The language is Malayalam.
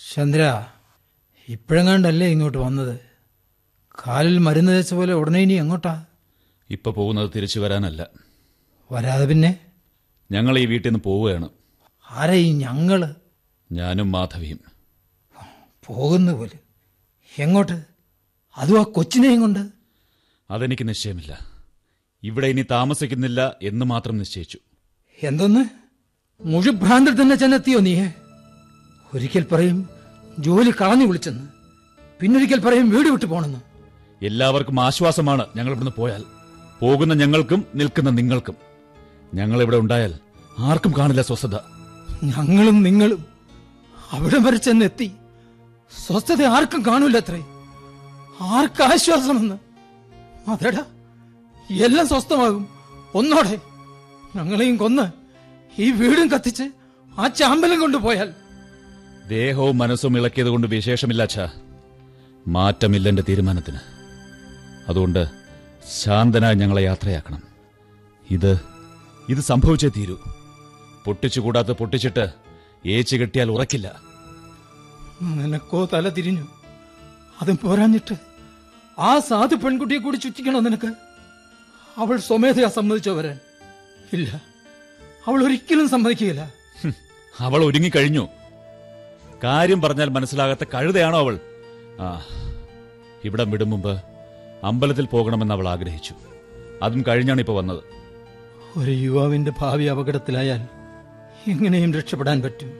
ചന്ദ്ര ഇപ്പോഴെങ്ങാണ്ടല്ലേ ഇങ്ങോട്ട് വന്നത് കാലിൽ മരുന്ന് തേച്ച പോലെ ഉടനെ ഇനി എങ്ങോട്ടാ ഇപ്പൊ പോകുന്നത് തിരിച്ചു വരാനല്ല വരാതെ പിന്നെ ഞങ്ങൾ ഈ വീട്ടിൽ നിന്ന് പോവുകയാണ് ആരാ ഈ ഞങ്ങള് ഞാനും മാധവിയും പോകുന്ന പോലെ എങ്ങോട്ട് അതും ആ കൊച്ചിനെയും കൊണ്ട് അതെനിക്ക് നിശ്ചയമില്ല ഇവിടെ ഇനി താമസിക്കുന്നില്ല എന്ന് മാത്രം നിശ്ചയിച്ചു എന്തൊന്ന് മുഴുഭ്രാന്തിൽ തന്നെ ചെന്നെത്തിയോ നീയെ ഒരിക്കൽ പറയും ജോലി കളഞ്ഞു വിളിച്ചെന്ന് പിന്നൊരിക്കൽ പറയും വീട് വിട്ടു പോണെന്ന് എല്ലാവർക്കും ആശ്വാസമാണ് ഞങ്ങൾ ഇവിടുന്ന് പോയാൽ പോകുന്ന ഞങ്ങൾക്കും നിൽക്കുന്ന നിങ്ങൾക്കും ഞങ്ങൾ ഇവിടെ ഉണ്ടായാൽ ആർക്കും കാണില്ല സ്വസ്ഥത ഞങ്ങളും നിങ്ങളും അവിടെ വരെ ചെന്നെത്തി സ്വസ്ഥത ആർക്കും കാണൂലത്രേ ആർക്ക് ആശ്വാസമെന്ന് അതെടാ എല്ലാം സ്വസ്ഥമാകും ഒന്നോടെ ഞങ്ങളെയും കൊന്ന് ഈ വീടും കത്തിച്ച് ആ ചാമ്പലം കൊണ്ടുപോയാൽ ദേഹവും മനസ്സും ഇളക്കിയത് കൊണ്ട് വിശേഷമില്ല അച്ഛാ മാറ്റമില്ല എന്റെ തീരുമാനത്തിന് അതുകൊണ്ട് ശാന്തനായി ഞങ്ങളെ യാത്രയാക്കണം ഇത് ഇത് സംഭവിച്ചേ തീരൂ പൊട്ടിച്ചുകൂടാത്ത പൊട്ടിച്ചിട്ട് ഏച്ചു കെട്ടിയാൽ ഉറക്കില്ല നിനക്കോ തല തിരിഞ്ഞു അതും പോരാഞ്ഞിട്ട് ആ സാധു പെൺകുട്ടിയെ കൂടി ചുറ്റിക്കണോ നിനക്ക് അവൾ സ്വമേധയാ സമ്മതിച്ചോ വരാൻ ഇല്ല അവൾ ഒരിക്കലും സമ്മതിക്കുകയില്ല ഹും, അവൾ ഒരുങ്ങിക്കഴിഞ്ഞു കാര്യം പറഞ്ഞാൽ മനസ്സിലാകാത്ത കഴുതയാണോ അവൾ ആ ഇവിടം വിടും മുമ്പ് അമ്പലത്തിൽ പോകണമെന്ന് അവൾ ആഗ്രഹിച്ചു അതും കഴിഞ്ഞാണ് ഇപ്പൊ വന്നത് ഒരു യുവാവിന്റെ ഭാവി അപകടത്തിലായാൽ എങ്ങനെയും രക്ഷപ്പെടാൻ പറ്റും